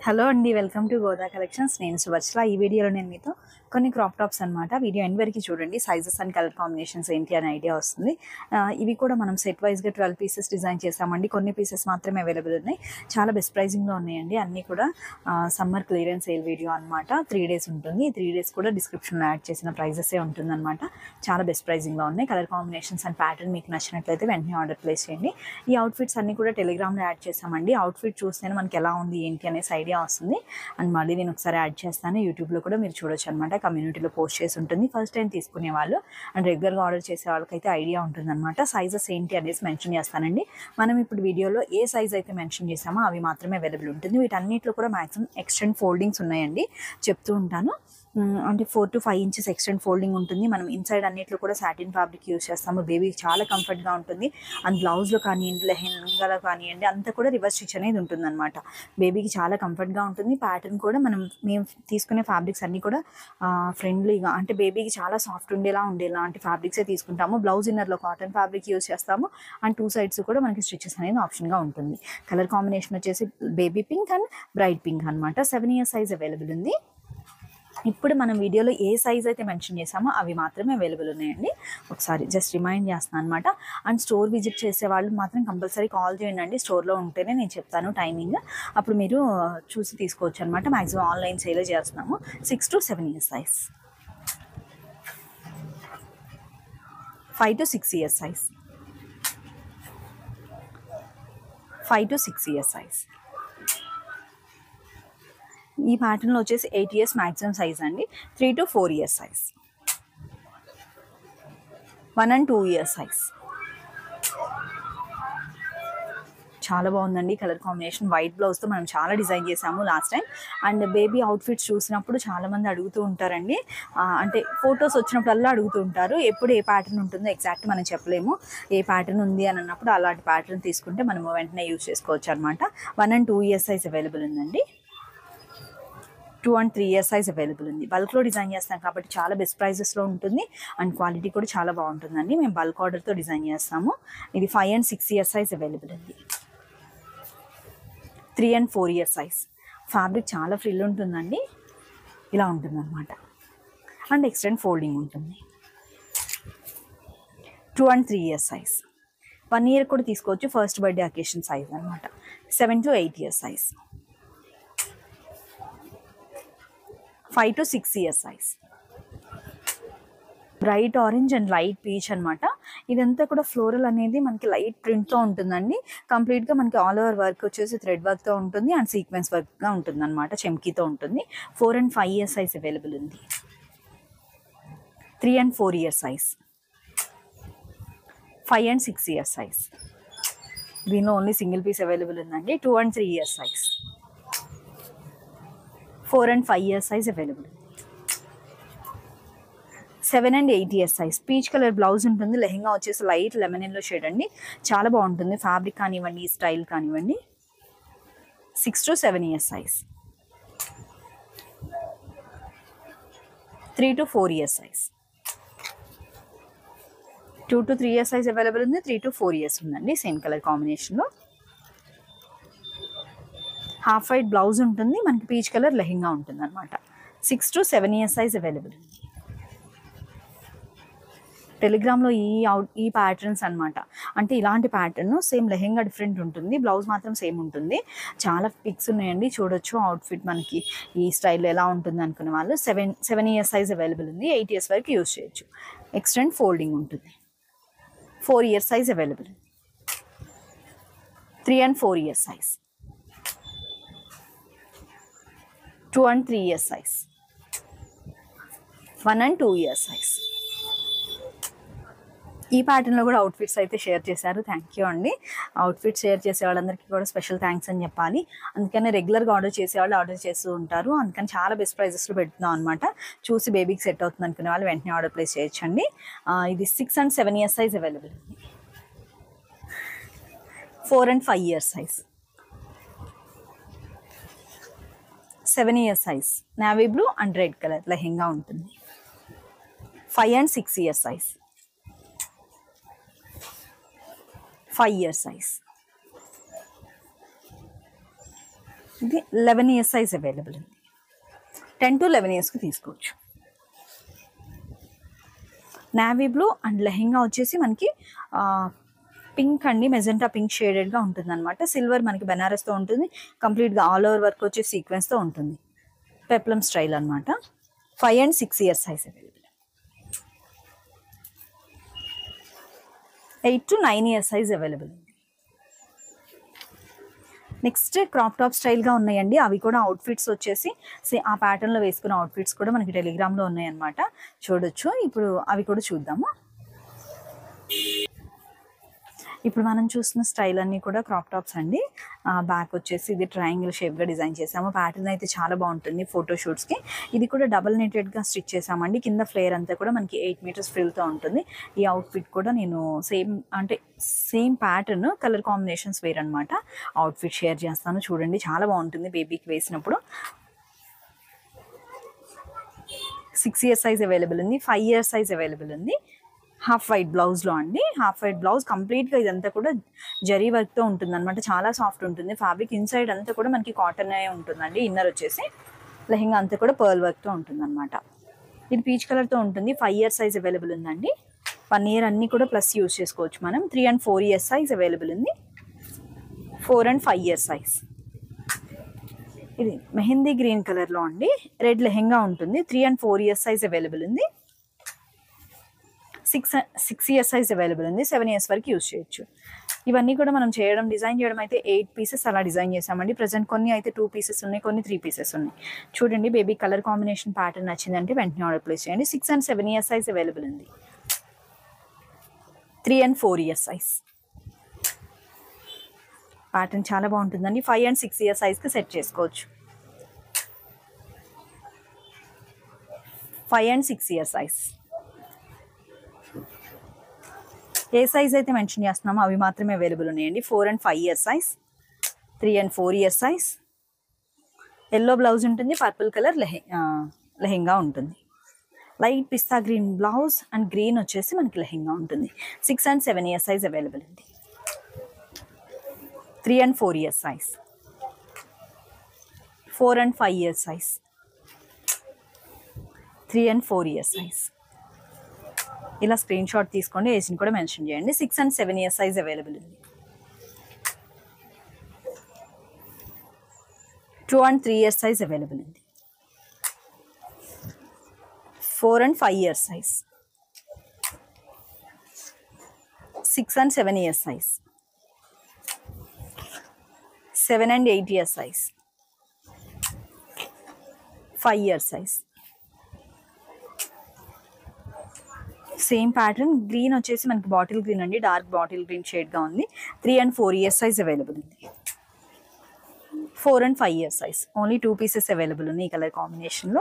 hello అండి welcome to Goda collections నేను సువర్చల ఈ వీడియోలో నేను మీతో కొన్ని క్రాప్ టాప్స్ అనమాట వీడియో ఎండ్ వరకు చూడండి సైజెస్ అండ్ కలర్ కాంబినేషన్స్ ఏంటి అనే ఐడియా వస్తుంది ఆ, ఇవి కూడా మనం సెట్ వైజ్గా ట్వెల్వ్ పీసెస్ డిజైన్ చేసామండి కొన్ని పీసెస్ మాత్రమే అవైలబుల్ ఉన్నాయి చాలా బెస్ట్ ప్రైజింగ్లో ఉన్నాయండి అన్నీ కూడా సమ్మర్ క్లియరెన్స్ సేల్ వీడియో అనమాట త్రీ డేస్ ఉంటుంది ఈ త్రీ డేస్ కూడా డిస్క్రిప్షన్లో యాడ్ చేసిన ప్రైజెసే ఉంటుందన్నమాట చాలా బెస్ట్ ప్రైజింగ్లో ఉన్నాయి కలర్ కాంబినేషన్స్ అండ్ ప్యాటర్న్ మీకు నచ్చినట్లయితే వెంటనే ఆర్డర్ ప్లేస్ చేయండి ఈ అవుట్ఫిట్స్ అన్ని కూడా టెలిగ్రామ్లో యాడ్ చేసామండి అవుట్ఫిట్ చూస్తేనే మనకి ఎలా ఉంది ఏంటి అనేసి ఐడియా వస్తుంది అండ్ మళ్ళీ నేను ఒకసారి యాడ్ చేస్తాను యూట్యూబ్లో కూడా మీరు చూడొచ్చు అనమాట కమ్యూనిటీలో పోస్ట్ చేసి ఉంటుంది ఫస్ట్ టైం తీసుకునే వాళ్ళు అండ్ రెగ్యులర్గా ఆర్డర్ చేసే వాళ్ళకైతే ఐడియా ఉంటుంది అనమాట సైజెస్ ఏంటి అనేసి మెన్షన్ చేస్తానండి మనం ఇప్పుడు వీడియోలో ఏ సైజ్ అయితే మెన్షన్ చేసామో అవి మాత్రమే అవైలబుల్ ఉంటుంది వీటన్నిటిలో కూడా మాక్సిమం ఎక్స్టెండ్ ఫోల్డింగ్స్ ఉన్నాయండి చెప్తూ ఉంటాను ఉమ్, అంటే four to five inches extend folding ఉంటుంది మనం ఇన్సైడ్ అన్నిట్లో కూడా సాటిన్ ఫ్యాబ్రిక్ యూస్ చేస్తాము బేబీకి చాలా కంఫర్ట్గా ఉంటుంది అండ్ బ్లౌజ్లో కానివ్వండి లెహెంగాలో కానివ్వండి అంతా కూడా రివర్స్ స్టిచ్ అనేది ఉంటుంది అనమాట బేబీకి చాలా కంఫర్ట్గా ఉంటుంది ప్యాటర్న్ కూడా మనం మేము తీసుకునే ఫ్యాబ్రిక్స్ అన్నీ కూడా ఫ్రెండ్లీగా అంటే బేబీకి చాలా సాఫ్ట్ ఉండేలా ఉండేలా అంటే ఫ్యాబ్రిక్సే తీసుకుంటాము బ్లౌజ్ ఇన్నర్లో కాటన్ ఫ్యాబ్రిక్ యూస్ చేస్తాము అండ్ టూ సైడ్స్ కూడా మనకి స్టిచెస్ అనేది ఆప్షన్గా ఉంటుంది కలర్ కాంబినేషన్ వచ్చేసి baby pink and bright pink అనమాట సెవెన్ ఇయర్ సైజ్ అవైలబుల్ ఉంది ఇప్పుడు మనం వీడియోలో ఏ సైజ్ అయితే మెన్షన్ చేసామో అవి మాత్రమే అవైలబుల్ ఉన్నాయండి ఒకసారి జస్ట్ రిమైండ్ చేస్తాను అనమాట అండ్ స్టోర్ విజిట్ చేసే వాళ్ళు మాత్రం కంపల్సరీ కాల్ చేయండి అండి స్టోర్లో ఉంటేనే నేను చెప్తాను టైమింగ్ అప్పుడు మీరు చూసి తీసుకోవచ్చు అనమాట మ్యాక్సిమం ఆన్లైన్ సేల్ చేస్తున్నాము six to seven years size five to six years size five to six years size ఈ ప్యాటర్న్లో వచ్చేసి ఎయిట్ ఇయర్స్ మ్యాక్సిమం సైజ్ అండి three to four years size one and two years size చాలా బాగుందండి colour combination white బ్లౌజ్తో మనం చాలా design చేసాము last time and baby outfits చూసినప్పుడు చాలా మంది అడుగుతూ ఉంటారండి ఆ, అంటే ఫొటోస్ వచ్చినప్పుడల్లా అడుగుతూ ఉంటారు ఎప్పుడు ఏ ప్యాటర్న్ ఉంటుందో ఎగ్జాక్ట్ మనం చెప్పలేము ఏ ప్యాటర్న్ ఉంది అని అన్నప్పుడు అలాంటి ప్యాటర్న్ తీసుకుంటే మనము వెంటనే యూజ్ చేసుకోవచ్చు అనమాట one and two years size available ఉందండి two and three years size available ఉంది బల్క్లో డిజైన్ చేస్తాం కాబట్టి చాలా బెస్ట్ ప్రైజెస్లో ఉంటుంది అండ్ క్వాలిటీ కూడా చాలా బాగుంటుందండి మేము బల్క్ ఆర్డర్తో డిజైన్ చేస్తాము ఇది five and six years size available ఉంది three and four years size fabric చాలా ఫ్రిల్ ఉంటుందండి ఇలా ఉంటుందన్నమాట అండ్ ఎక్స్టెండ్ ఫోల్డింగ్ ఉంటుంది two and three years size one year కూడా తీసుకోవచ్చు ఫస్ట్ బర్త్డే అకేషన్ సైజ్ అనమాట seven to eight years size five to six years size bright orange and light peach అనమాట ఇదంతా కూడా ఫ్లోరల్ అనేది మనకి లైట్ ప్రింట్తో ఉంటుందండి కంప్లీట్గా మనకి ఆల్ ఓవర్ వర్క్ వచ్చేసి థ్రెడ్ వర్క్తో ఉంటుంది అండ్ సీక్వెన్స్ వర్క్గా ఉంటుంది అనమాట చెమ్కీతో ఉంటుంది four and five years size available ఉంది three and four years size five and six years size దీనిలో ఓన్లీ సింగిల్ పీస్ అవైలబుల్ ఉందండి two and three years size four and five years size available seven and eight years size peach colour blouse ఉంటుంది లెహెంగా వచ్చేసి light lemon yellow shade అండి చాలా బాగుంటుంది fabric కానివ్వండి style కానివ్వండి six to seven years size three to four years size two to three years size available ఉంది three to four years ఉందండి same colour కాంబినేషన్లో హాఫ్ వైట్ బ్లౌజ్ ఉంటుంది మనకి పీచ్ కలర్ లెహెంగా ఉంటుంది అనమాట six to seven years size available ఉంది టెలిగ్రామ్లో ఈ అవుట్ ఈ ప్యాటర్న్స్ అనమాట అంటే ఇలాంటి ప్యాటర్న్ సేమ్ లెహెంగా డిఫరెంట్ ఉంటుంది బ్లౌజ్ మాత్రం సేమ్ ఉంటుంది చాలా పిక్స్ ఉన్నాయండి చూడొచ్చు అవుట్ఫిట్ మనకి ఈ స్టైల్లో ఎలా ఉంటుంది అనుకునే వాళ్ళు seven seven years size available ఉంది ఎయిట్ ఇయర్స్ వరకు యూస్ చేయొచ్చు ఎక్స్టెండ్ ఫోల్డింగ్ ఉంటుంది four years size available three and four years size two and three years size one and two years size ఈ ప్యాటర్న్లో కూడా అవుట్ఫిట్స్ అయితే షేర్ చేశారు thank you అండి అవుట్ఫిట్ షేర్ చేసే వాళ్ళందరికీ కూడా స్పెషల్ థ్యాంక్స్ అని చెప్పాలి అందుకని రెగ్యులర్గా ఆర్డర్ చేసే వాళ్ళు ఆర్డర్ చేస్తూ ఉంటారు అందుకని చాలా బెస్ట్ ప్రైజెస్లో పెడుతున్నాం అనమాట చూసి బేబీకి సెట్ అవుతుంది అనుకునే వాళ్ళు వెంటనే ఆర్డర్ ప్లేస్ చేయొచ్చండి ఆ, ఇది six and seven years size available ఉంది four and five years size seven years size navy blue and red colour lehenga ఉంటుంది five and six years size five year size ఇది లెవెన్ ఇయర్స్ సైజ్ అవైలబుల్ ఉంది ten to eleven ఇయర్స్కి తీసుకోవచ్చు navy blue and lehenga వచ్చేసి మనకి pink అండి magenta pink షేడెడ్గా ఉంటుంది అనమాట సిల్వర్ మనకి బెనారస్తో ఉంటుంది కంప్లీట్గా ఆల్ ఓవర్ వర్క్ వచ్చి సీక్వెన్స్తో ఉంటుంది పెప్లం స్టైల్ అనమాట five and six years size available eight to nine years size available ఉంది నెక్స్ట్ క్రాప్ టాప్ స్టైల్గా ఉన్నాయండి అవి కూడా అవుట్ఫిట్స్ వచ్చేసి సే ఆ ప్యాటర్న్లో వేసుకున్న అవుట్ఫిట్స్ కూడా మనకి టెలిగ్రామ్లో ఉన్నాయన్నమాట చూడొచ్చు ఇప్పుడు అవి కూడా చూద్దాము ఇప్పుడు మనం చూస్తున్న స్టైల్ అన్నీ కూడా క్రాప్ టాప్స్ అండి బ్యాక్ వచ్చేసి ఇది ట్రయాంగిల్ షేప్గా డిజైన్ చేసాము ప్యాటర్న్ అయితే చాలా బాగుంటుంది ఫోటో షూట్స్కి ఇది కూడా డబల్ నెటెడ్గా స్టిచ్ చేసామండి కింద ఫ్లేర్ అంతా కూడా మనకి ఎయిట్ మీటర్స్ ఫ్రిల్తో ఉంటుంది ఈ అవుట్ఫిట్ కూడా నేను సేమ్ అంటే same pattern colour combinations wear అనమాట అవుట్ఫిట్ షేర్ చేస్తాను చూడండి చాలా బాగుంటుంది బేబీకి వేసినప్పుడు సిక్స్ ఇయర్స్ సైజ్ అవైలబుల్ ఉంది ఫైవ్ ఇయర్స్ సైజ్ అవైలబుల్ ఉంది హాఫ్ వైట్ బ్లౌజ్లో అండి హాఫ్ వైట్ బ్లౌజ్ కంప్లీట్గా ఇదంతా కూడా జరీ వర్క్తో ఉంటుంది అనమాట చాలా సాఫ్ట్ ఉంటుంది ఫ్యాబ్రిక్ ఇన్సైడ్ అంతా కూడా మనకి కాటన్ ఉంటుందండి ఇన్నర్ వచ్చేసి లెహంగా అంతా కూడా పర్ల్ వర్క్తో ఉంటుంది అనమాట ఇది పీచ్ కలర్తో ఉంటుంది ఫైవ్ ఇయర్స్ సైజ్ అవైలబుల్ ఉందండి వన్ ఇయర్ అన్నీ కూడా ప్లస్ యూస్ చేసుకోవచ్చు మనం three and four years size available ఉంది four and five years size ఇది మెహందీ గ్రీన్ కలర్లో అండి రెడ్ లెహెంగా ఉంటుంది three and four years size available ఉంది six six years size available ఉంది సెవెన్ ఇయర్స్ వరకు యూస్ చేయొచ్చు ఇవన్నీ కూడా మనం చేయడం డిజైన్ చేయడం అయితే ఎయిట్ పీసెస్ అలా డిజైన్ చేసామండి ప్రజెంట్ కొన్ని అయితే టూ పీసెస్ ఉన్నాయి కొన్ని త్రీ పీసెస్ ఉన్నాయి చూడండి బేబీ కలర్ కాంబినేషన్ ప్యాటర్న్ నచ్చిందంటే వెంటనే ఆర్డర్ ప్లేస్ చేయండి six and seven years size available ఉంది three and four years size pattern చాలా బాగుంటుందండి ఫైవ్ అండ్ సిక్స్ ఇయర్స్ సైజ్కి సెట్ చేసుకోవచ్చు five and six years size ఏ సైజ్ అయితే మెన్షన్ చేస్తున్నామో అవి మాత్రమే అవైలబుల్ ఉన్నాయండి four and five years size three and four years size yellow blouse ఉంటుంది పర్పుల్ కలర్ లెహె లెహెంగా ఉంటుంది light pista green blouse and green వచ్చేసి మనకి లెహెంగా ఉంటుంది six and seven years size available ఉంది three and four years size four and five years size three and four years size ఇలా screen shot తీసుకోండి ఏజ్ని కూడా మెన్షన్ చేయండి six and seven years size available ఉంది two and three years size available ఉంది four and five years size six and seven years size seven and eight years size five years size same pattern green వచ్చేసి మనకి bottle green అండి dark bottle green షేడ్గా ఉంది three and four years size available ఉంది four and five years size only two pieces available ఉంది ఈ colour కాంబినేషన్లో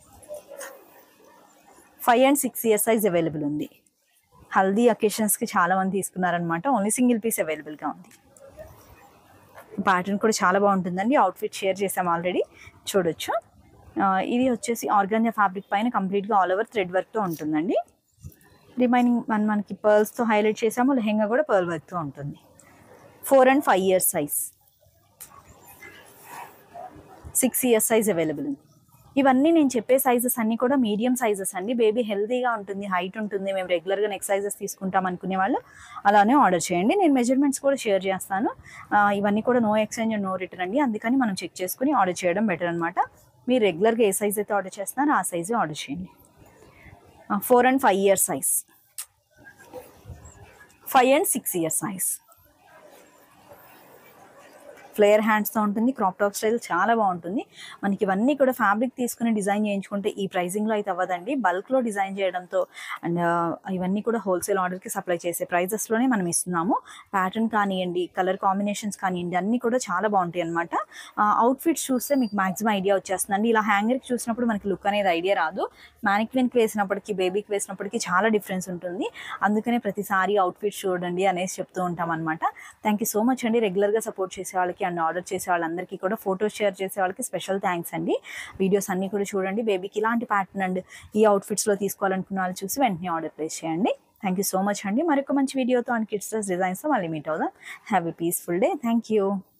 five and six years size available ఉంది హల్దీ అకేషన్స్కి చాలా మంది తీసుకున్నారనమాట ఓన్లీ సింగిల్ పీస్ అవైలబుల్గా ఉంది ప్యాటర్న్ కూడా చాలా బాగుంటుందండి అవుట్ఫిట్ షేర్ చేసాం ఆల్రెడీ చూడొచ్చు ఆ, ఇది వచ్చేసి ఆర్గానియా ఫ్యాబ్రిక్ పైన కంప్లీట్గా ఆల్ ఓవర్ థ్రెడ్ వర్క్తో ఉంటుందండి రిమైనింగ్ మన మనకి పర్ల్స్తో హైలైట్ చేసాము లెహెంగా కూడా పర్ల్ వర్క్తో ఉంటుంది four and five years size six years size available ఉంది ఇవన్నీ నేను చెప్పే సైజెస్ అన్నీ కూడా మీడియం సైజెస్ అండి బేబీ హెల్తీగా ఉంటుంది హైట్ ఉంటుంది మేము రెగ్యులర్గా నెక్ సైజెస్ తీసుకుంటాం అనుకునే వాళ్ళు అలానే ఆర్డర్ చేయండి నేను మెజర్మెంట్స్ కూడా షేర్ చేస్తాను ఆ, ఇవన్నీ కూడా నో ఎక్స్చేంజ్ నో రిటర్న్ అండి అందుకని మనం చెక్ చేసుకుని ఆర్డర్ చేయడం బెటర్ అనమాట మీరు రెగ్యులర్గా ఏ సైజ్ అయితే ఆర్డర్ చేస్తున్నారో ఆ సైజే ఆర్డర్ చేయండి four and five years size five and six years size flare హ్యాండ్స్తో ఉంటుంది క్రాప్ టాప్ స్టైల్ చాలా బాగుంటుంది మనకి ఇవన్నీ కూడా ఫ్యాబ్రిక్ తీసుకుని డిజైన్ చేయించుకుంటే ఈ ప్రైజింగ్లో అయితే అవ్వదండి బల్క్లో డిజైన్ చేయడంతో అండ్ ఇవన్నీ కూడా హోల్సేల్ ఆర్డర్కి సప్లై చేసే ప్రైజెస్లోనే మనం ఇస్తున్నాము ప్యాటర్న్ కానివ్వండి కలర్ కాంబినేషన్స్ కానివ్వండి అన్నీ కూడా చాలా బాగుంటాయి అనమాట అవుట్ఫిట్స్ చూస్తే మీకు మాక్సిమం ఐడియా వచ్చేస్తుందండి ఇలా హ్యాంగర్కి చూసినప్పుడు మనకి లుక్ అనేది ఐడియా రాదు మ్యానిక్విన్కి వేసినప్పటికీ బేబీకి వేసినప్పటికీ చాలా డిఫరెన్స్ ఉంటుంది అందుకనే ప్రతిసారి అవుట్ఫిట్ చూడండి అనేసి చెప్తూ ఉంటాం అనమాట థ్యాంక్ యూ సో మచ్ అండి రెగ్యులర్గా సపోర్ట్ చేసే వాళ్ళకి అండ్ ఆర్డర్ చేసే వాళ్ళందరికీ కూడా ఫోటోస్ షేర్ చేసే వాళ్ళకి స్పెషల్ థ్యాంక్స్ అండి వీడియోస్ అన్నీ కూడా చూడండి బేబీకి ఇలాంటి ప్యాటర్న్ అండ్ ఈ అవుట్ఫిట్స్లో తీసుకోవాలనుకున్న వాళ్ళు చూసి వెంటనే ఆర్డర్ ప్లేస్ చేయండి థ్యాంక్ యూ సో మచ్ అండి మరొక మంచి వీడియోతో అండ్ కిడ్స్ డ్రెస్ డిజైన్స్తో మళ్ళీ మీట్ అవుదాం have a peaceful day thank you